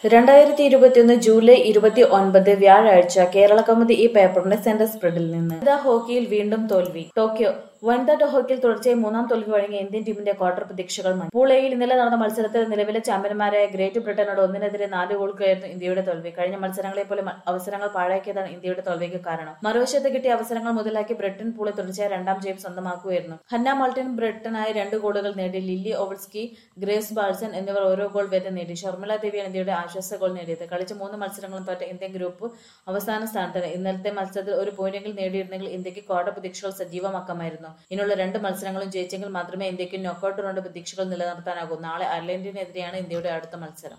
രണ്ടായിരത്തി ഇരുപത്തിയൊന്ന് ജൂലൈ ഇരുപത്തി ഒൻപത് വ്യാഴാഴ്ച കേരള കൗമുദി ഈ പേപ്പറിന്റെ സെന്റർ സ്പ്രെഡിൽ നിന്ന് വനിതാ ഹോക്കിയിൽ വീണ്ടും തോൽവി ടോക്കിയോ വനിതാ ഹോക്കിയിൽ തുടർച്ചയായി മൂന്നാം തോൽവി വഴങ്ങിയ ഇന്ത്യൻ ടീമിന്റെ ക്വാർട്ടർ പ്രതീക്ഷകൾ മങ്ങി പൂളയിൽ ഇന്നലെ നടന്ന മത്സരത്തിൽ നിലവിലെ ചാമ്പ്യന്മാരായ ഗ്രേറ്റ് ബ്രിട്ടനോട് ഒന്നിനെതിരെ നാല് ഗോളുകയായിരുന്നു ഇന്ത്യയുടെ തോൽവി കഴിഞ്ഞ മത്സരങ്ങളെ പോലെ മ- അവസരങ്ങൾ പാഴാക്കിയതാണ് ഇന്ത്യയുടെ തോൽവിക്ക് കാരണം മറുവശത്ത് കിട്ടിയ അവസരങ്ങൾ മുതലാക്കി ബ്രിട്ടൻ പൂളെ തുടർച്ചയായ രണ്ടാം ജയം സ്വന്തമാക്കുകയായിരുന്നു ഹന്ന മാൾട്ടൻ ബ്രിട്ടനായി രണ്ട് ഗോളുകൾ നേടി ലില്ലി ഓവൽസ്കി ഗ്രേസ് ബാൾസൺ എന്നിവർ ഓരോ ഗോൾ വീതം നേടി ഷർമിള ദേവിയാണ് ഇന്ത്യയുടെ ആശ്വാസ ഗോൾ നേടിയത് കളിച്ച മൂന്ന് മത്സരങ്ങളും തോറ്റ ഇന്ത്യൻ ഗ്രൂപ്പ് അവസാന സ്ഥാനത്താണ് ഇന്നലത്തെ മത്സരത്തിൽ ഒരു പോയിന്റെങ്കിലും നേടിയിരുന്നെങ്കിൽ ഇന്ത്യക്ക് ക്വാർട്ടർ പ്രതീക്ഷകൾ സജീവമാക്കാമായിരുന്നു ഇനിയുള്ള രണ്ട് മത്സരങ്ങളും ജയിച്ചെങ്കിൽ മാത്രമേ ഇന്ത്യക്ക് നോക്കൌട്ട് റൗണ്ട് പ്രതീക്ഷകൾ നിലനിർത്താനാകൂ നാളെ അയർലൻഡിനെതിരെയാണ് ഇന്ത്യയുടെ അടുത്ത മത്സരം